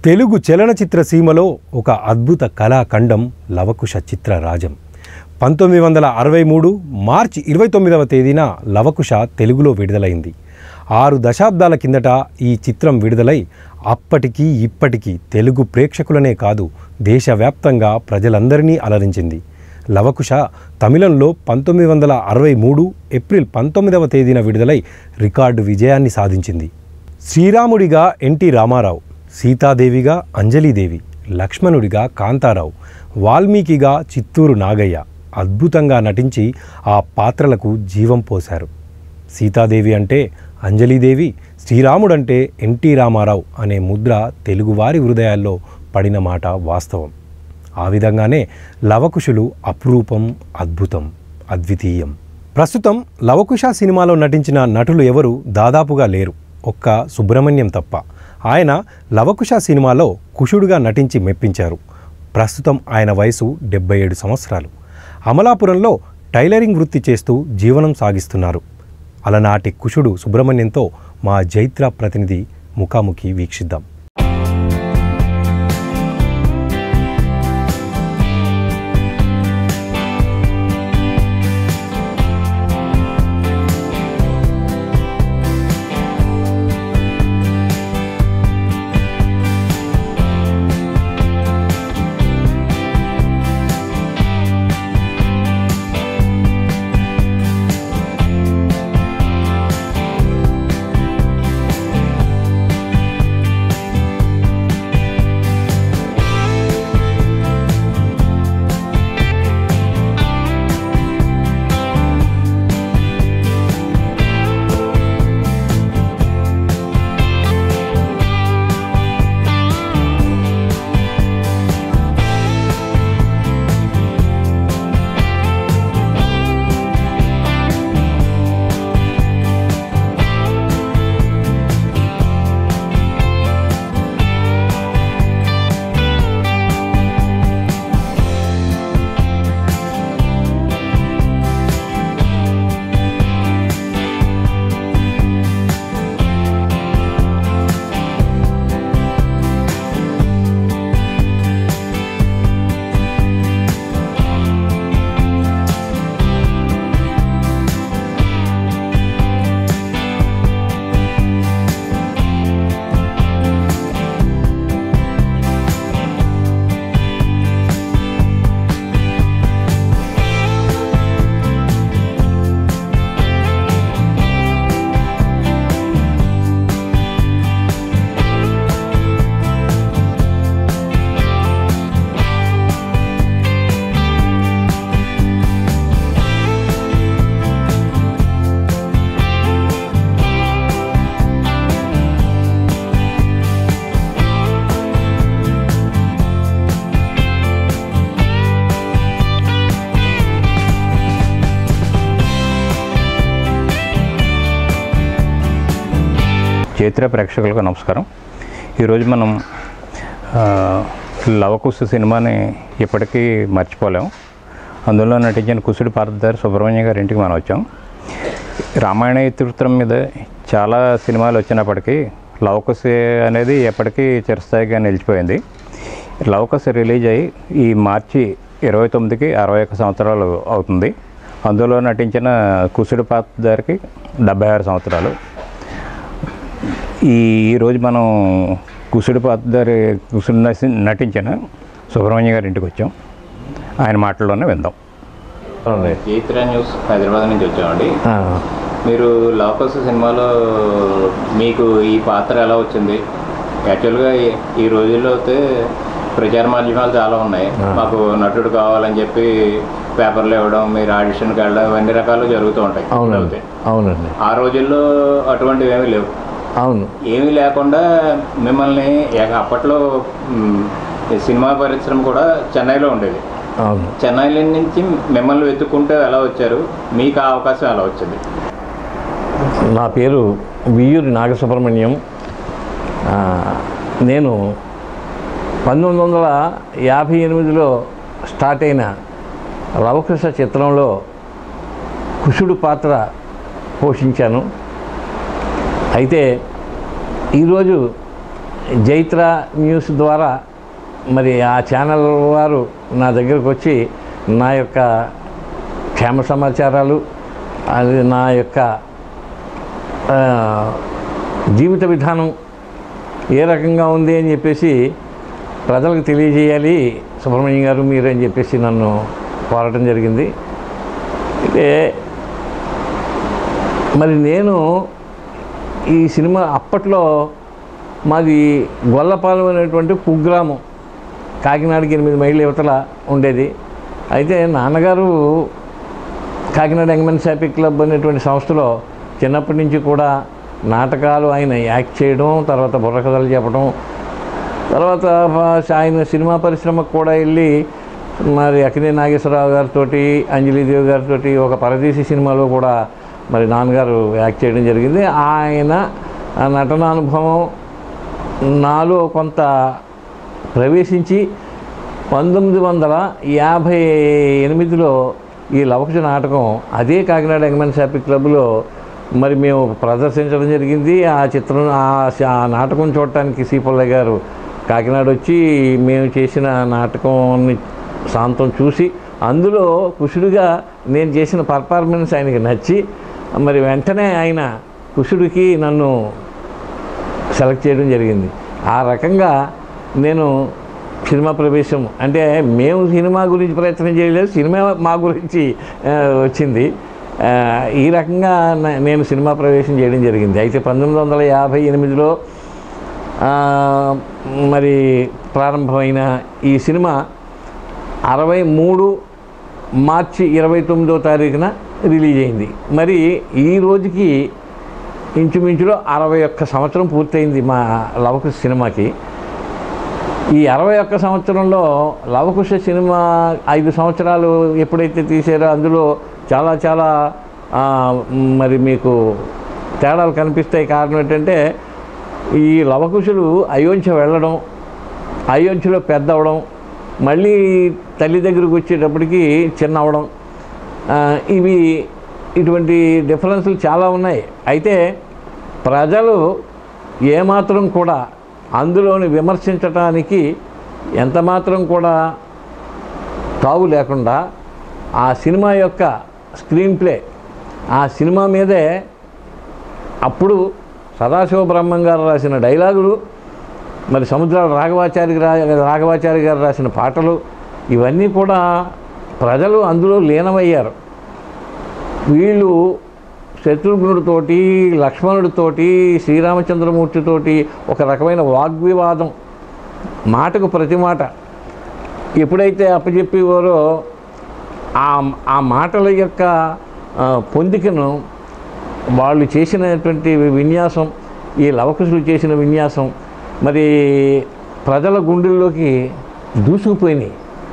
తెలుగు చలనచిత్ర సీమలో ఒక అద్భుత కళాఖండం లవకుశ చిత్ర రాజం పంతొమ్మిది వందల అరవై మూడు మార్చి ఇరవై తొమ్మిదవ తేదీన లవకుశ తెలుగులో విడుదలైంది ఆరు దశాబ్దాల కిందట ఈ చిత్రం విడుదలై అప్పటికీ ఇప్పటికీ తెలుగు ప్రేక్షకులనే కాదు దేశవ్యాప్తంగా ప్రజలందరినీ అలరించింది లవకుశ తమిళంలో పంతొమ్మిది వందల అరవై మూడు ఏప్రిల్ పంతొమ్మిదవ తేదీన విడుదలై రికార్డు విజయాన్ని సాధించింది శ్రీరాముడిగా ఎన్టీ రామారావు సీతాదేవిగా అంజలీదేవి లక్ష్మణుడిగా కాంతారావు వాల్మీకిగా చిత్తూరు నాగయ్య అద్భుతంగా నటించి ఆ పాత్రలకు జీవం పోశారు సీతాదేవి అంటే అంజలీదేవి శ్రీరాముడంటే ఎన్టీ రామారావు అనే ముద్ర తెలుగువారి హృదయాల్లో పడిన మాట వాస్తవం ఆ విధంగానే లవకుశులు అపురూపం అద్భుతం అద్వితీయం ప్రస్తుతం లవకుశ సినిమాలో నటించిన నటులు ఎవరు దాదాపుగా లేరు ఒక్క సుబ్రహ్మణ్యం తప్ప ఆయన లవకుశ సినిమాలో కుషుడుగా నటించి మెప్పించారు ప్రస్తుతం ఆయన వయసు డెబ్బై ఏడు సంవత్సరాలు అమలాపురంలో టైలరింగ్ వృత్తి చేస్తూ జీవనం సాగిస్తున్నారు అలనాటి కుషుడు సుబ్రహ్మణ్యంతో మా జైత్ర ప్రతినిధి ముఖాముఖి వీక్షిద్దాం చైత్ర ప్రేక్షకులకు నమస్కారం ఈరోజు మనం ఆ, లవకుశ సినిమాని ఇప్పటికీ మర్చిపోలేం అందులో నటించిన కుసుడి పార్థదారి సుబ్రహ్మణ్య గారి ఇంటికి మనం వచ్చాం రామాయణ ఇతివృత్తం మీద చాలా సినిమాలు వచ్చినప్పటికీ లవకుశ అనేది ఎప్పటికీ చిరస్థాయిగా నిలిచిపోయింది లవకుశ రిలీజ్ అయ్యి ఈ మార్చి ఇరవై తొమ్మిదికి అరవై ఒక్క సంవత్సరాలు అవుతుంది అందులో నటించిన కుసుడి పాత్రధారికి డెబ్బై ఆరు సంవత్సరాలు ఈ ఈరోజు మనం కుసుడి పాత్రధారి కుసుడి నసి- నటించిన సుబ్రహ్మణ్య గారి ఇంటికి వచ్చాం ఆయన మాటల్లోనే విందాం చైత్ర న్యూస్ హైదరాబాద్ నుంచి వచ్చామండి మీరు లవకస్ సినిమాలో మీకు ఈ పాత్ర ఎలా వచ్చింది యాక్చువల్గా ఈ- ఈ రోజుల్లో అయితే ప్రచార మాధ్యమాలు చాలా ఉన్నాయి మాకు నటుడు కావాలని చెప్పి పేపర్లు ఇవ్వడం మీరు ఆడిషన్కి వెళ్ళడం ఇవన్నీ రకాలు జరుగుతూ ఉంటాయి అవునండి అవుతాయి. అవునండి ఆ రోజుల్లో అటువంటివి ఏమీ లేవు అవును ఏమీ లేకుండా మిమ్మల్ని ఏక- అప్పట్లో మ్, ఈ సినిమా పరిశ్రమ కూడా చెన్నైలో ఉండేది అవును చెన్నైలో నుంచి మిమ్మల్ని వెతుక్కుంటూ ఎలా వచ్చారు మీకు ఆ అవకాశం ఎలా వచ్చింది నా పేరు వియ్యూరి నాగసుబ్రహ్మణ్యం ఆ, నేను పంతొమ్మిది వందల యాభై ఎనిమిదిలో స్టార్ట్ అయిన లవకుశ చిత్రంలో కుషుడు పాత్ర పోషించాను అయితే ఈరోజు జైత్ర న్యూస్ ద్వారా మరి ఆ ఛానల్ వారు నా దగ్గరకు వచ్చి నా యొక్క క్షేమ సమాచారాలు అది నా యొక్క ఆ, జీవిత విధానం ఏ రకంగా ఉంది అని చెప్పేసి ప్రజలకు తెలియజేయాలి సుబ్రహ్మణ్యం గారు మీరు అని చెప్పేసి నన్ను కోరటం జరిగింది అయితే మరి నేను ఈ సినిమా అప్పట్లో మాది గొల్లపాలెం అనేటువంటి కుగ్రామం కాకినాడకి ఎనిమిది మైళ్ళ యువతల ఉండేది అయితే నాన్నగారు కాకినాడ యంగ్మెన్ శాపీ క్లబ్ అనేటువంటి సంస్థలో చిన్నప్పటి నుంచి కూడా నాటకాలు ఆయన యాక్ట్ చేయడం తర్వాత బుర్రకథలు చెప్పడం తర్వాత ఫ- ఆయన సినిమా పరిశ్రమకు కూడా వెళ్ళి మరి అక్కినే నాగేశ్వరరావు గారితో అంజలిదేవి గారితో ఒక పరదేశీ సినిమాలో కూడా మరి నాన్నగారు యాక్ట్ చేయడం జరిగింది ఆయన ఆ నటన అనుభవం నాలో కొంత ప్రవేశించి పంతొమ్మిది వందల యాభై ఎనిమిదిలో ఈ లవకుశ నాటకం అదే కాకినాడ యంగ్మెన్ శాపీ క్లబ్లో మరి మేము ప్రదర్శించడం జరిగింది ఆ చిత్రం ఆ శ- ఆ నాటకం చూడటానికి శ్రీపల్లయ్య గారు కాకినాడ వచ్చి మేము చేసిన నాటకాన్ని శాంతం చూసి అందులో కుషుడిగా నేను చేసిన పర్ఫార్మెన్స్ ఆయనకి నచ్చి మరి వెంటనే ఆయన కుషుడికి నన్ను సెలెక్ట్ చేయడం జరిగింది ఆ రకంగా నేను సినిమా ప్రవేశం అంటే మేము సినిమా గురించి ప్రయత్నం చేయలేదు సినిమా మా గురించి ఆ, వచ్చింది ఆ, ఈ రకంగా న- నేను సినిమా ప్రవేశం చేయడం జరిగింది అయితే పంతొమ్మిది వందల యాభై ఎనిమిదిలో ఆ, మరి ప్రారంభమైన ఈ సినిమా అరవై మూడు మార్చి ఇరవై తొమ్మిదో తారీఖున రిలీజ్ అయింది మరి ఈ రోజుకి ఇంచుమించులో అరవై ఒక్క సంవత్సరం పూర్తయింది మా లవకుశ సినిమాకి ఈ అరవై ఒక్క సంవత్సరంలో లవకుశ సినిమా ఐదు సంవత్సరాలు ఎప్పుడైతే తీసారో అందులో చాలా చాలా ఆ, మరి మీకు తేడాలు కనిపిస్తాయి కారణం ఏంటంటే ఈ లవకుశులు అయోధ్య వెళ్ళడం అయోధ్యలో పెద్ద అవడం మళ్ళీ తల్లి దగ్గరకు వచ్చేటప్పటికి చిన్న అవడం ఆ, ఇవి ఇటువంటి డిఫరెన్స్లు చాలా ఉన్నాయి అయితే ప్రజలు ఏమాత్రం కూడా అందులోని విమర్శించటానికి ఎంతమాత్రం కూడా తావు లేకుండా ఆ సినిమా యొక్క స్క్రీన్ ప్లే ఆ సినిమా మీదే అప్పుడు సదాశివ బ్రహ్మం గారు రాసిన డైలాగులు మరి సముద్రాల రాఘవాచారి రా రాఘవాచారి గారు రాసిన పాటలు ఇవన్నీ కూడా ప్రజలు అందులో లీనమయ్యారు వీళ్ళు శత్రుఘ్నుడితోటి లక్ష్మణుడితోటి శ్రీరామచంద్రమూర్తితోటి ఒక రకమైన వాగ్వివాదం మాటకు ప్రతి మాట ఎప్పుడైతే అప్పచెప్పేవారో ఆ ఆ మాటల యొక్క ఆ, పొందికను వాళ్ళు చేసినటువంటి విన్యాసం ఈ లవకుశులు చేసిన విన్యాసం మరి ప్రజల గుండెల్లోకి దూసుకుపోయినాయి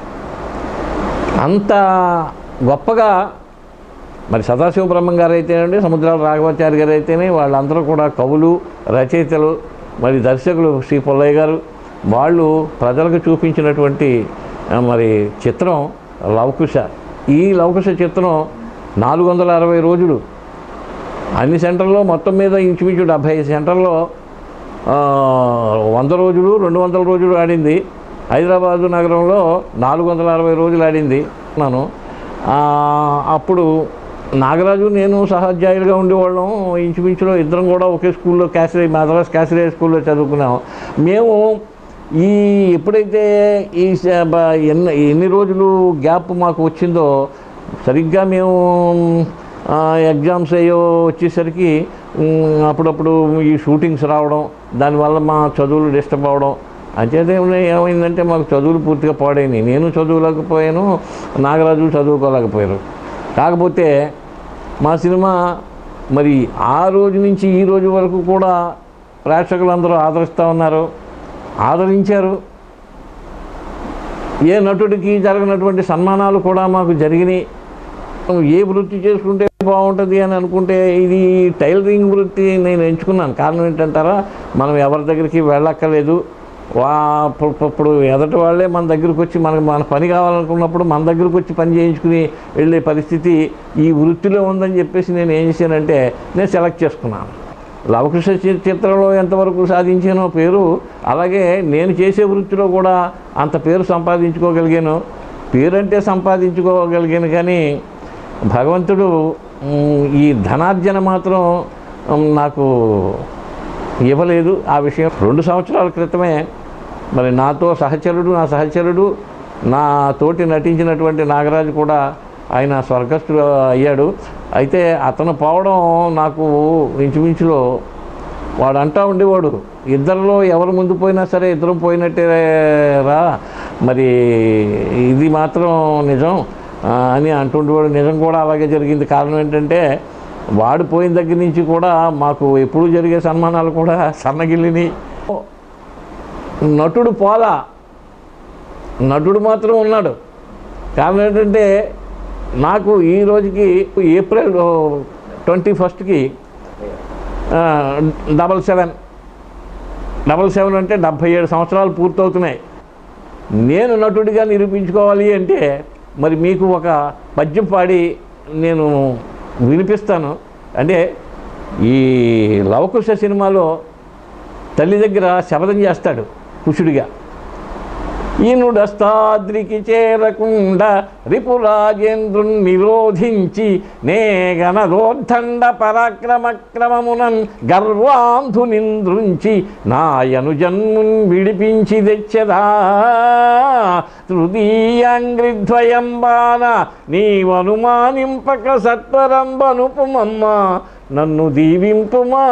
అంత గొప్పగా మరి సదాశివ బ్రహ్మం గారు అయితేనండి సముద్రాల రాఘవాచారి గారు అయితేనే వాళ్ళందరూ కూడా కవులు రచయితలు మరి దర్శకులు శ్రీ పుల్లయ్య గారు వాళ్ళు ప్రజలకు చూపించినటువంటి ఆ, మరి చిత్రం లవకుశ ఈ లవకుశ చిత్రం నాలుగు వందల అరవై రోజులు అన్ని సెంటర్లో మొత్తం మీద ఇంచుమించు డెబ్భై సెంటర్లో ఆ, వంద రోజులు రెండు వందల రోజులు ఆడింది హైదరాబాదు నగరంలో నాలుగు వందల అరవై రోజులు ఆడింది నేను ఆ, అప్పుడు నాగరాజు నేను సహాధ్యాయులుగా ఉండేవాళ్ళం ఇంచుమించులో ఇద్దరం కూడా ఒకే స్కూల్లో క్యాసిరే మద్రాస్ క్యాసిరే స్కూల్లో చదువుకున్నాం మేము ఈ ఎప్పుడైతే ఈ స- బ- ఎన్ని ఎన్ని రోజులు గ్యాప్ మాకు వచ్చిందో సరిగ్గా మేము ఆ, ఎగ్జామ్స్ అయ్యో వచ్చేసరికి ఉమ్, అప్పుడప్పుడు ఈ షూటింగ్స్ రావడం దానివల్ల మా చదువులు డిస్టర్బ్ అవ్వడం అంచేత ఏమై- ఏమైందంటే మాకు చదువులు పూర్తిగా పాడైనాయి నేను చదువులేకపోయాను నాగరాజు చదువుకోలేకపోయారు కాకపోతే మా సినిమా మరి ఆ రోజు నుంచి ఈ రోజు వరకు కూడా ప్రేక్షకులందరూ ఆదరిస్తూ ఉన్నారు ఆదరించారు ఏ నటుడికి జరగనటువంటి సన్మానాలు కూడా మాకు జరిగినాయి ఏ వృత్తి చేసుకుంటే బాగుంటుంది అని అనుకుంటే ఇది టైలరింగ్ వృత్తి నేను ఎంచుకున్నాను కారణం ఏంటంటారా మనం ఎవరి దగ్గరికి వెళ్ళక్కర్లేదు వా ఇప్పుడు- ఇప్పుడు ఎదటి వాళ్ళే మన దగ్గరకు వచ్చి మనకు మన పని కావాలనుకున్నప్పుడు మన దగ్గరకు వచ్చి పని చేయించుకుని వెళ్ళే పరిస్థితి ఈ వృత్తిలో ఉందని చెప్పేసి నేను ఏం చేశానంటే నేను సెలెక్ట్ చేసుకున్నాను లవకృష్ణ చి- చిత్రంలో ఎంతవరకు సాధించానో పేరు అలాగే నేను చేసే వృత్తిలో కూడా అంత పేరు సంపాదించుకోగలిగాను పేరంటే సంపాదించుకోగలిగాను కానీ భగవంతుడు మ్, ఈ ధనార్జన మాత్రం మ్, నాకు ఇవ్వలేదు ఆ విషయం రెండు సంవత్సరాల క్రితమే మరి నాతో సహచరుడు నా సహచరుడు నా తోటి నటించినటువంటి నాగరాజు కూడా ఆయన స్వర్గస్థుడు అయ్యాడు అయితే అతను పోవడం నాకు ఇంచుమించులో వాడు అంటా ఉండేవాడు ఇద్దరిలో ఎవరు ముందు పోయినా సరే ఇద్దరం పోయినట్టే రా మరి ఇది మాత్రం నిజం ఆ, అని అంటుండేవాడు నిజం కూడా అలాగే జరిగింది కారణం ఏంటంటే వాడు పోయిన దగ్గర నుంచి కూడా మాకు ఎప్పుడు జరిగే సన్మానాలు కూడా సన్నగిల్లిని నటుడు పోలా నటుడు మాత్రం ఉన్నాడు కారణం ఏంటంటే నాకు ఈ రోజుకి ఏప్రిల్ ట్వంటీ ఫస్ట్కి డబల్ సెవెన్ డబల్ సెవెన్ అంటే డెబ్భై ఏడు సంవత్సరాలు పూర్తవుతున్నాయి నేను నటుడిగా నిరూపించుకోవాలి అంటే మరి మీకు ఒక పద్యం పాడి నేను వినిపిస్తాను అంటే ఈ లవకుశ సినిమాలో తల్లి దగ్గర శపథం చేస్తాడు కుషుడిగా ఈనుడస్తాద్రికి చేరకుండా రిపురాజేంద్రుని నిరోధించి నే గణదోర్ధండ పరాక్రమక్రమమునన్ గర్వాంధునింద్రుంచి నాయను జన్మున్ విడిపించి తెచ్చదా తృతీయాంగ్రిద్వయంబాన నీవనుమానింపక సత్వరంబనుపుమమ్మ నన్ను దీవింపుమా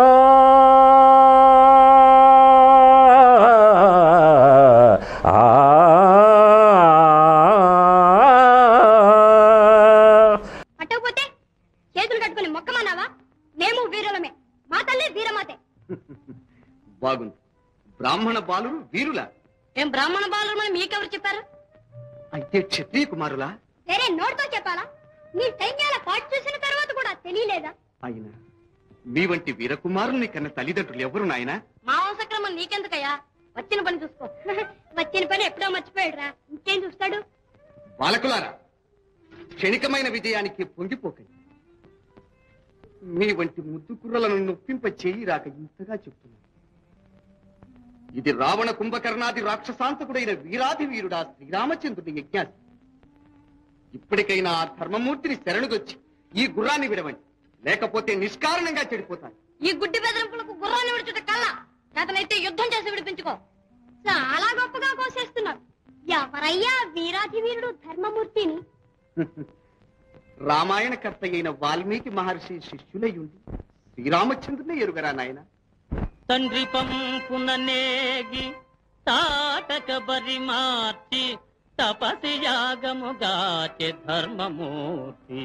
పట్టకపోతే చేతులు కట్టుకుని మొక్కమన్నావా మేము వీరులమే మా తల్లి వీరమాతే బాగుంది బ్రాహ్మణ బాలురు వీరులా ఏం బ్రాహ్మణ బాలురమని మీకెవరు చెప్పారు అయితే క్షత్రియ కుమారులా వేరే నోటితో చెప్పాలా నీ సైన్యాల పాటు చూసిన తర్వాత కూడా తెలియలేదా అయినా మీ వంటి వీరకుమారుల్ని కన్న తల్లిదండ్రులు ఎవరు నాయనా మా వంశక్రమం నీకెందుకయ్యా వచ్చిన పని చూసుకో వచ్చిన పని ఎప్పుడో మర్చిపోయాడురా ఇంకేం చూస్తాడు బాలకులారా క్షణికమైన విజయానికి పొంగిపోకండి మీ వంటి ముద్దు కుర్రలను నొప్పింప చేయి రాక ఇంతగా చెప్తున్నాను ఇది రావణ కుంభకర్ణాది రాక్షసాంతకుడైన వీరాధి వీరుడా శ్రీరామచంద్రుడి యజ్ఞాసి ఇప్పటికైనా ఆ ధర్మమూర్తిని శరణుగొచ్చి ఈ గుర్రాన్ని విడవండి లేకపోతే నిష్కారణంగా చెడిపోతాను ఈ గుడ్డి బెదిరింపులకు గుర్రాన్ని విడుచుట కల్లా అతనైతే యుద్ధం చేసి విడిపించుకో చాలా గొప్పగా కోసేస్తున్నాడు ఎవరయ్యా వీరాధి వీరుడు ధర్మమూర్తిని రామాయణ కర్త అయిన వాల్మీకి మహర్షి శిష్యులై ఉండి శ్రీరామచంద్రుని ఎరుగరా నాయన తండ్రి పంపున నేగి తాటక బరి మార్చి తపసి యాగముగాచె ధర్మమూర్తి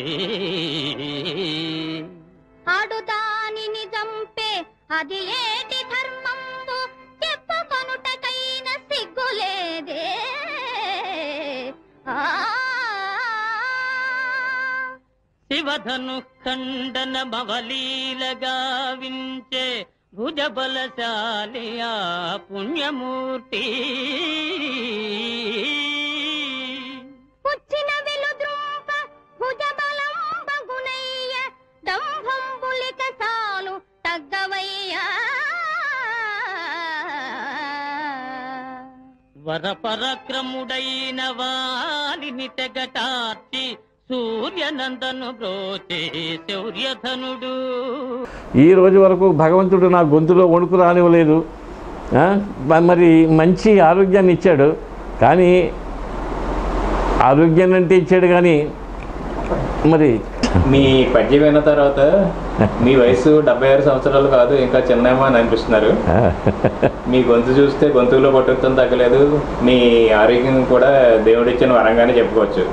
ఆడు దానిని చంపే అది ఏటి ధర్మంబు చెప్పుకొనుటకైన సిగ్గులేదే ఆ శివధను ఖండన మవలీలగా వించే భుజబలశాలి ఆ పుణ్యమూర్తి పుచ్చిన వెలుద్రుంప భుజబలం బగునయ్య దంభంబులిక సాలు తగ్గవయ్యా వరపరక్రముడైన వాలిని తెగటార్చి సూర్యనందను బ్రోచే శౌర్యధనుడు ఈ రోజు వరకు భగవంతుడు నా గొంతులో వణుకు రానివ్వలేదు ఆ? మ- మరి మంచి ఆరోగ్యాన్ని ఇచ్చాడు కానీ ఆరోగ్యాన్ని అంటే ఇచ్చాడు కానీ మరి మీ పద్యం విన్న తర్వాత మీ వయసు డెబ్బై ఆరు సంవత్సరాలు కాదు ఇంకా చిన్నేమో అని అనిపిస్తున్నారు మీ గొంతు చూస్తే గొంతులో పట్టుకుతం తగ్గలేదు మీ ఆరోగ్యం కూడా దేవుడిచ్చిన వరంగానే చెప్పుకోవచ్చు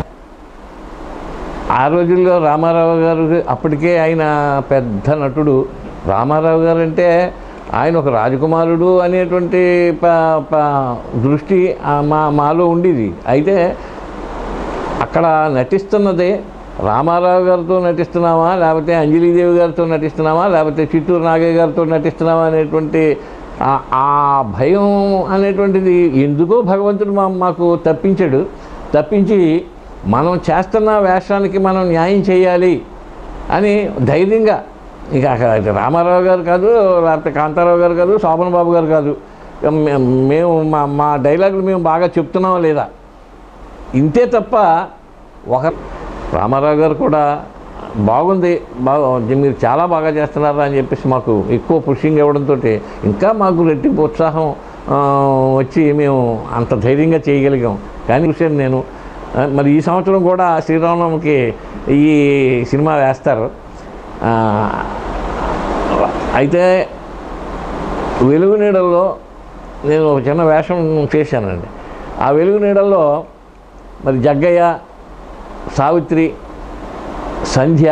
ఆ రోజుల్లో రామారావు గారు అప్పటికే ఆయన పెద్ద నటుడు రామారావు గారు అంటే ఆయన ఒక రాజకుమారుడు అనేటువంటి ప ప- దృష్టి ఆ మా మాలో ఉండేది అయితే అక్కడ నటిస్తున్నదే రామారావు గారితో నటిస్తున్నామా లేకపోతే అంజలీదేవి గారితో నటిస్తున్నామా లేకపోతే చిత్తూరు నాగయ్య గారితో నటిస్తున్నామా అనేటువంటి ఆ- ఆ భయం అనేటువంటిది ఎందుకో భగవంతుడు మా మాకు తప్పించాడు తప్పించి మనం చేస్తున్న వేషానికి మనం న్యాయం చేయాలి అని ధైర్యంగా ఇక అక్కడ అయితే రామారావు గారు కాదు లేకపోతే కాంతారావు గారు కాదు శోభన్ బాబు గారు కాదు ఇక మే- మేము మా మా డైలాగులు మేము బాగా చెప్తున్నామా లేదా ఇంతే తప్ప ఒక రామారావు గారు కూడా బాగుంది బాగా మీరు చాలా బాగా చేస్తున్నారా అని చెప్పేసి మాకు ఎక్కువ పుషింగ్ ఇవ్వడంతో ఇంకా మాకు రెట్టింపు ఉత్సాహం ఆ, వచ్చి మేము అంత ధైర్యంగా చేయగలిగాం కానీ చూసాను నేను ఆ, మరి ఈ సంవత్సరం కూడా శ్రీరామనవమికి ఈ సినిమా వేస్తారు ఆ, అయితే వెలుగు నీడల్లో నేను ఒక చిన్న వేషం చేశానండి ఆ వెలుగు నీడల్లో మరి జగ్గయ్య సావిత్రి సంధ్య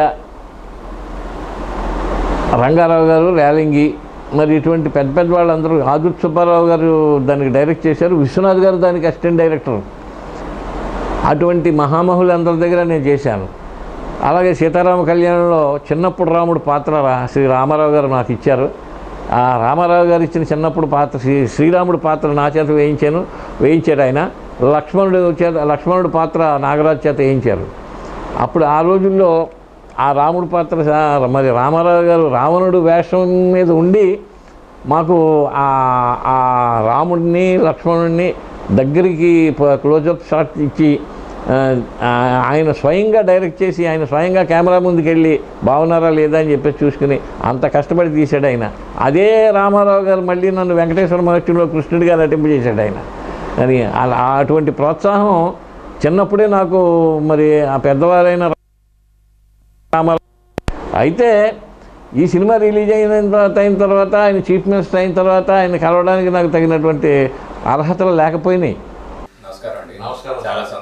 రంగారావు గారు రేలింగి మరి ఇటువంటి పెద్ద పెద్ద వాళ్ళందరూ ఆదుర్ సుబ్బారావు గారు దానికి డైరెక్ట్ చేశారు విశ్వనాథ్ గారు దానికి అసిస్టెంట్ డైరెక్టర్ అటువంటి మహామహులందరి దగ్గర నేను చేశాను అలాగే సీతారామ కళ్యాణంలో చిన్నప్పుడు రాముడు పాత్ర రా- శ్రీ రామారావు గారు నాకు ఇచ్చారు ఆ రామారావు గారు ఇచ్చిన చిన్నప్పుడు పాత్ర శ్రీ శ్రీరాముడు పాత్ర నా చేత వేయించాను వేయించాడు ఆయన లక్ష్మణుడు చేత లక్ష్మణుడు పాత్ర నాగరాజు చేత వేయించారు అప్పుడు ఆ రోజుల్లో ఆ రాముడు పాత్ర సా- మరి రామారావు గారు రావణుడు వేషం మీద ఉండి మాకు ఆ ఆ రాముడిని లక్ష్మణుడిని దగ్గరికి ప- క్లోజప్ షాట్ ఇచ్చి ఆ, ఆ, ఆయన స్వయంగా డైరెక్ట్ చేసి ఆయన స్వయంగా కెమెరా ముందుకు వెళ్ళి బాగున్నారా లేదా అని చెప్పేసి చూసుకుని అంత కష్టపడి తీశాడు ఆయన అదే రామారావు గారు మళ్ళీ నన్ను వెంకటేశ్వర మహర్షిలో కృష్ణుడిగా నటింపు చేశాడు ఆయన అని అలా అటువంటి ప్రోత్సాహం చిన్నప్పుడే నాకు మరి ఆ పెద్దవారైన రామారావు అయితే ఈ సినిమా రిలీజ్ అయిన తర్వాత అయిన తర్వాత ఆయన చీఫ్ మినిస్టర్ అయిన తర్వాత ఆయన కలవడానికి నాకు తగినటువంటి అర్హతలు లేకపోయినాయి నమస్కారం అండి చాలా